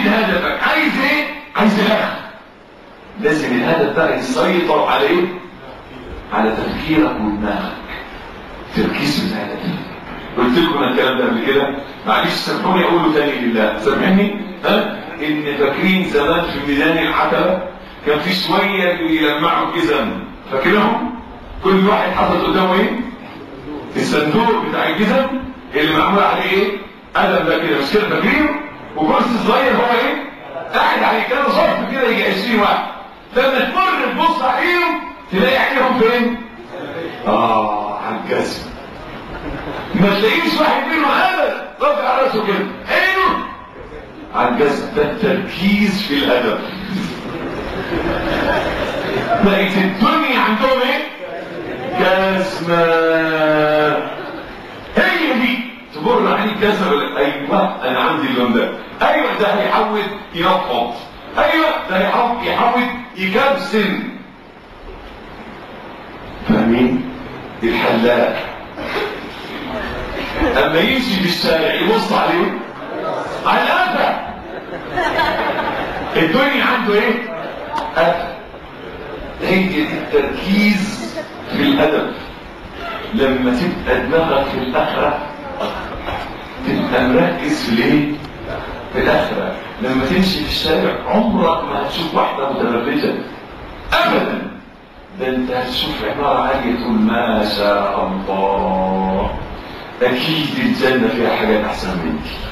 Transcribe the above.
هدفك عايز ايه عايز الاخر لازم الهدف ده يسيطر على ايه على تفكيرك ودماغك تركيز في الهدف قلت لكم الكلام ده قبل كده معلش سامحوني اقوله تاني لله سامحني ها ان فاكرين زمان في ميدان العتبه كان في شويه بيلمعوا جزم فاكرهم كل واحد حاطط قدامه ايه الصندوق بتاع الجزم اللي معمول عليه ايه قلم ده كده مش كده فاكرينه وكرسي صغير هو ايه قاعد عليه كده صف كده يجي 20 واحد لما تمر تبص عليهم تلاقي عينيهم فين اه على الجزم ما تلاقيش واحد منهم ابدا رافع راسه كده عينه على الجزم ده التركيز في الهدف بقت الدنيا عندهم ايه جزمة هي دي تمر عليك جزمة يقول لك ايوه انا عندي اللون ده ايوه ده هيحاول ينفض ايوه ده هيحاول يحاول يكبسن فاهمين الحلاق اما يمشي في الشارع يبص عليه على القفا الدنيا عنده ايه قفا هي دي التركيز في الهدف لما تبقى دماغك في الاخره تبقى مركز في الايه في الاخره لما تمشي في الشارع عمرك ما هتشوف واحده متبرجه ابدا ده انت هتشوف عماره عاليه تقول ما شاء الله اكيد الجنه فيها حاجات احسن منك